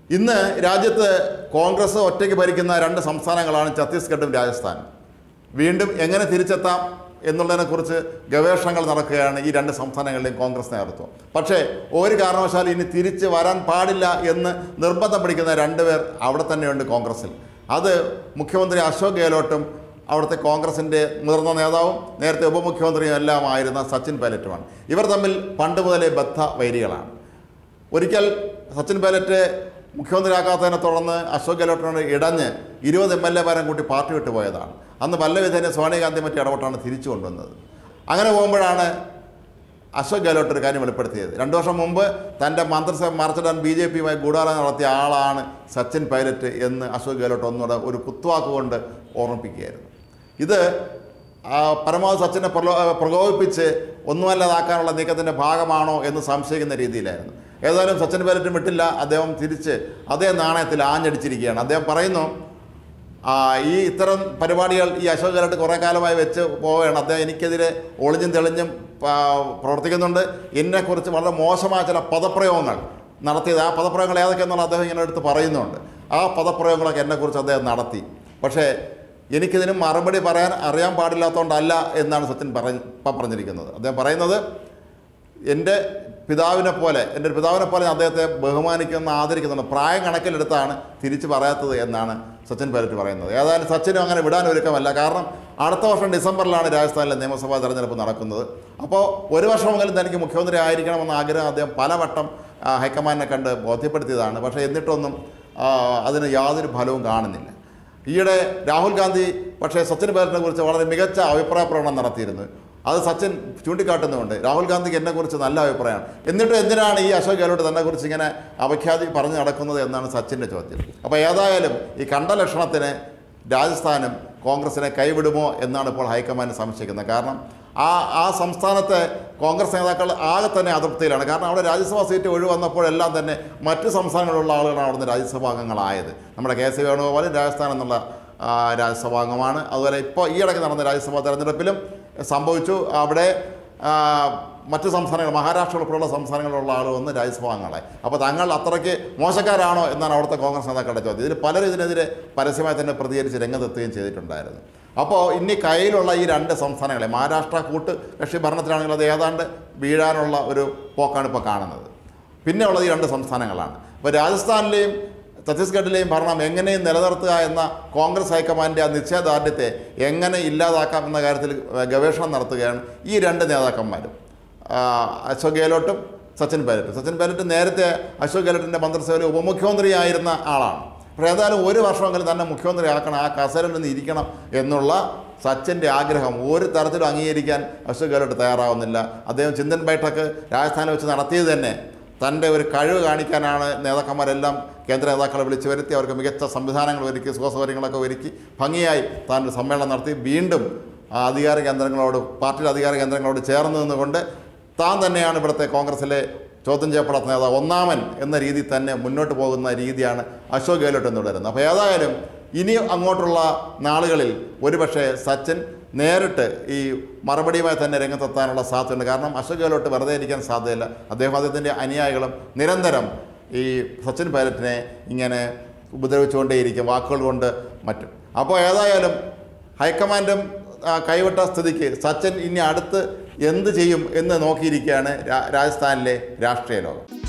ഇന്ന് രാജ്യത്ത് കോൺഗ്രസ് ഒറ്റയ്ക്ക് ഭരിക്കുന്ന രണ്ട് സംസ്ഥാനങ്ങളാണ് ഛത്തീസ്ഗഡും രാജസ്ഥാനും വീണ്ടും എങ്ങനെ തിരിച്ചെത്താം എന്നുള്ളതിനെക്കുറിച്ച് ഗവേഷണങ്ങൾ നടക്കുകയാണ് ഈ രണ്ട് സംസ്ഥാനങ്ങളിലെയും കോൺഗ്രസ് നേതൃത്വം പക്ഷേ ഒരു കാരണവശാലും ഇനി തിരിച്ച് വരാൻ പാടില്ല എന്ന് നിർബന്ധം പിടിക്കുന്ന രണ്ടുപേർ അവിടെ തന്നെയുണ്ട് കോൺഗ്രസിൽ അത് മുഖ്യമന്ത്രി അശോക് ഗെഹ്ലോട്ടും അവിടുത്തെ കോൺഗ്രസിൻ്റെ മുതിർന്ന നേതാവും നേരത്തെ ഉപമുഖ്യമന്ത്രിയും എല്ലാമായിരുന്ന സച്ചിൻ പൈലറ്റുമാണ് ഇവർ തമ്മിൽ പണ്ട് മുതലേ ബദ്ധ വൈരികളാണ് ഒരിക്കൽ സച്ചിൻ പൈലറ്റ് മുഖ്യമന്ത്രിയാക്കാത്തതിനെ തുടർന്ന് അശോക് ഗെഹ്ലോട്ടിനോട് ഇടഞ്ഞ് ഇരുപത് എം എൽ എമാരും കൂട്ടി പാർട്ടി വിട്ടു പോയതാണ് അന്ന് പല വിധേന സോണിയാഗാന്ധി മറ്റു ഇടപെട്ടാണ് തിരിച്ചു കൊണ്ടുവന്നത് അങ്ങനെ പോകുമ്പോഴാണ് അശോക് ഗെഹ്ലോട്ട് ഒരു കാര്യം വെളിപ്പെടുത്തിയത് രണ്ടു വർഷം മുമ്പ് തൻ്റെ മന്ത്രിസഭ മറിച്ചിടാൻ ബി ജെ പിയുമായി ഗൂഢാലോചന നടത്തിയ ആളാണ് സച്ചിൻ പൈലറ്റ് എന്ന് അശോക് ഗെഹ്ലോട്ട് ഒന്നുകൂടെ ഒരു കുത്തുവാക്ക് കൊണ്ട് ഓർമ്മിപ്പിക്കുകയായിരുന്നു ഇത് ആ, പരമാവധി സച്ചിനെ പ്രലോ പ്രകോപിപ്പിച്ച് ഒന്നുമല്ലാതാക്കാനുള്ള നീക്കത്തിൻ്റെ ഭാഗമാണോ എന്ന് സംശയിക്കുന്ന രീതിയിലായിരുന്നു ഏതായാലും സച്ചിൻ പൈലറ്റും വിട്ടില്ല അദ്ദേഹം തിരിച്ച് അതേ നാണയത്തിൽ ആഞ്ഞടിച്ചിരിക്കുകയാണ് അദ്ദേഹം പറയുന്നു ആ, ഈ ഇത്തരം പരിപാടികൾ ഈ അശോക് ഗെഹ്ലോട്ട് കുറേ കാലമായി വെച്ച് പോവുകയാണ് അദ്ദേഹം എനിക്കെതിരെ ഒളിഞ്ഞും തെളിഞ്ഞും ആ, പ്രവർത്തിക്കുന്നുണ്ട് എന്നെക്കുറിച്ച് വളരെ മോശമായ ചില പദപ്രയോഗങ്ങൾ നടത്തിയത് ആ പദപ്രയോഗങ്ങൾ ഏതൊക്കെയെന്നുള്ള അദ്ദേഹം ഇങ്ങനെ എടുത്ത് പറയുന്നുണ്ട് ആ പദപ്രയോഗങ്ങളൊക്കെ എന്നെക്കുറിച്ച് അദ്ദേഹം നടത്തി പക്ഷേ എനിക്കിതിന് മറുപടി പറയാൻ അറിയാൻ പാടില്ലാത്തതുകൊണ്ടല്ല എന്നാണ് സച്ചിൻ പറഞ്ഞ് ഇപ്പം പറഞ്ഞിരിക്കുന്നത് അദ്ദേഹം പറയുന്നത് എൻ്റെ പിതാവിനെ പോലെ എൻ്റെ ഒരു പിതാവിനെ പോലെ ഞാൻ അദ്ദേഹത്തെ ബഹുമാനിക്കുന്ന ആദരിക്കുന്നുണ്ട് പ്രായം കണക്കിലെടുത്താണ് തിരിച്ച് പറയാത്തത് എന്നാണ് സച്ചിൻ പൈലറ്റ് പറയുന്നത് ഏതായാലും സച്ചിനും അങ്ങനെ വിടാൻ ഒരുക്കമല്ല കാരണം അടുത്ത വർഷം ഡിസംബറിലാണ് രാജസ്ഥാനിലെ നിയമസഭാ തെരഞ്ഞെടുപ്പ് നടക്കുന്നത് അപ്പോൾ ഒരു വർഷമെങ്കിലും തനിക്ക് മുഖ്യമന്ത്രി ആയിരിക്കണമെന്ന ആഗ്രഹം അദ്ദേഹം പലവട്ടം ആ, ഹൈക്കമാൻഡിനെ കണ്ട് ബോധ്യപ്പെടുത്തിയതാണ് പക്ഷേ എന്നിട്ടൊന്നും ആ, അതിന് യാതൊരു ഫലവും കാണുന്നില്ല ഈയിടെ രാഹുൽ ഗാന്ധി പക്ഷേ സച്ചിൻ പൈലറ്റിനെ കുറിച്ച് വളരെ മികച്ച അഭിപ്രായ പ്രകടനം നടത്തിയിരുന്നു അത് സച്ചിൻ ചൂണ്ടിക്കാട്ടുന്നുണ്ട് രാഹുൽ ഗാന്ധിക്ക് എന്നെക്കുറിച്ച് നല്ല അഭിപ്രായമാണ് എന്നിട്ടും എന്തിനാണ് ഈ അശോക് ഗെഹ്ലോട്ട് തന്നെക്കുറിച്ച് ഇങ്ങനെ അപഖ്യാതി പറഞ്ഞു നടക്കുന്നത് എന്നാണ് സച്ചിൻ്റെ ചോദ്യം അപ്പോൾ ഏതായാലും ഈ കണ്ട ലക്ഷണത്തിന് രാജസ്ഥാനും കോൺഗ്രസിനെ കൈവിടുമോ എന്നാണ് ഇപ്പോൾ ഹൈക്കമാൻഡ് സംശയിക്കുന്നത് കാരണം ആ ആ സംസ്ഥാനത്തെ കോൺഗ്രസ് നേതാക്കൾ ആകെ തന്നെ അതൃപ്തിയിലാണ് കാരണം അവിടെ രാജ്യസഭാ സീറ്റ് ഒഴിവന്നപ്പോഴെല്ലാം തന്നെ മറ്റ് സംസ്ഥാനങ്ങളിലുള്ള ആളുകളാണ് അവിടുന്ന് രാജ്യസഭാ അംഗങ്ങളായത് നമ്മുടെ കെ സി വേണുഗോപാലും രാജസ്ഥാൻ എന്നുള്ള ആ, രാജ്യസഭാ അംഗമാണ് അതുപോലെ ഇപ്പോൾ ഈയിടയ്ക്ക് നടന്ന രാജ്യസഭാ തെരഞ്ഞെടുപ്പിലും സംഭവിച്ചു അവിടെ ആ, മറ്റ് സംസ്ഥാനങ്ങൾ മഹാരാഷ്ട്ര ഉൾപ്പെടെയുള്ള സംസ്ഥാനങ്ങളിലുള്ള ആൾ വന്ന് രാജ്യസഭാ അംഗങ്ങളായി അപ്പോൾ തങ്ങൾ അത്രയ്ക്ക് മോശക്കാരാണോ എന്നാണ് അവിടുത്തെ കോൺഗ്രസ് നേതാക്കളുടെ ചോദ്യം ഇതിൽ പലരും ഇതിനെതിരെ പരസ്യമായി തന്നെ പ്രതികരിച്ച് രംഗത്തെത്തുകയും ചെയ്തിട്ടുണ്ടായിരുന്നു അപ്പോൾ ഇനി കയ്യിലുള്ള ഈ രണ്ട് സംസ്ഥാനങ്ങളെ മഹാരാഷ്ട്ര കൂട്ട് കക്ഷി ഭരണത്തിലാണെങ്കിൽ അത് ഏതാണ്ട് വീഴാനുള്ള ഒരു പോക്കാണ് ഇപ്പോൾ കാണുന്നത് പിന്നെ ഉള്ളത് ഈ രണ്ട് സംസ്ഥാനങ്ങളാണ് അപ്പോൾ രാജസ്ഥാനിലെയും ഛത്തീസ്ഗഡിലെയും ഭരണം എങ്ങനെയും നിലനിർത്തുക എന്ന കോൺഗ്രസ് ഹൈക്കമാൻഡിൻ്റെ ആ നിശ്ചയദാർഢ്യത്തെ എങ്ങനെ ഇല്ലാതാക്കാം എന്ന കാര്യത്തിൽ ഗവേഷണം നടത്തുകയാണ് ഈ രണ്ട് നേതാക്കന്മാരും ആ, അശോക് ഗെഹ്ലോട്ടും സച്ചിൻ പൈലറ്റും സച്ചിൻ പൈലറ്റ് നേരത്തെ അശോക് ഗെഹ്ലോട്ടിൻ്റെ മന്ത്രിസഭയിൽ ഉപമുഖ്യമന്ത്രിയായിരുന്ന ആളാണ് പക്ഷേ ഏതായാലും ഒരു വർഷമെങ്കിലും തന്നെ മുഖ്യമന്ത്രി ആക്കണം ആ കസേരയിൽ നിന്ന് ഇരിക്കണം എന്നുള്ള സച്ചിൻ്റെ ആഗ്രഹം ഒരു തരത്തിലും അംഗീകരിക്കാൻ അശോക് ഗെഹ്ലോട്ട് തയ്യാറാവുന്നില്ല അദ്ദേഹം ചിന്തൻ ബൈഠക്ക് രാജസ്ഥാനിൽ വെച്ച് നടത്തിയത് തന്നെ തൻ്റെ ഒരു കഴിവ് കാണിക്കാനാണ് നേതാക്കന്മാരെല്ലാം കേന്ദ്ര നേതാക്കളെ വിളിച്ചു വരുത്തി അവർക്ക് മികച്ച സംവിധാനങ്ങൾ ഒരുക്കി സുഖസൗകര്യങ്ങളൊക്കെ ഒരുക്കി ഭംഗിയായി താൻ ഒരു സമ്മേളനം നടത്തി വീണ്ടും ആ അധികാര കേന്ദ്രങ്ങളോട് പാർട്ടിയുടെ അധികാര കേന്ദ്രങ്ങളോട് ചേർന്ന് നിന്നുകൊണ്ട് താൻ തന്നെയാണ് ഇവിടുത്തെ കോൺഗ്രസിലെ ചോദ്യം ചെയ്യപ്പെടാത്ത നേതാവ് ഒന്നാമൻ എന്ന രീതിയിൽ തന്നെ മുന്നോട്ട് പോകുന്ന രീതിയാണ് അശോക് ഗെഹ്ലോട്ട് എന്ന് തുടരുന്നത് അപ്പോൾ ഏതായാലും ഇനി അങ്ങോട്ടുള്ള നാളുകളിൽ ഒരുപക്ഷെ സച്ചിൻ നേരിട്ട് ഈ മറുപടിയുമായി തന്നെ രംഗത്തെത്താനുള്ള സാധ്യതയുണ്ട് കാരണം അശോക് ഗെഹ്ലോട്ട് വെറുതെ ഇരിക്കാൻ സാധ്യതയില്ല അദ്ദേഹം അദ്ദേഹത്തിൻ്റെ അനുയായികളും നിരന്തരം ഈ സച്ചിൻ പൈലറ്റിനെ ഇങ്ങനെ ഉപദ്രവിച്ചുകൊണ്ടേയിരിക്കും വാക്കുകൾ കൊണ്ട് മറ്റും അപ്പോൾ ഏതായാലും ഹൈക്കമാൻഡും ആ, കൈവിട്ട സ്ഥിതിക്ക് സച്ചിൻ ഇനി അടുത്ത് എന്ത് ചെയ്യും എന്ന് നോക്കിയിരിക്കുകയാണ് രാ- രാജസ്ഥാനിലെ രാഷ്ട്രീയ ലോകം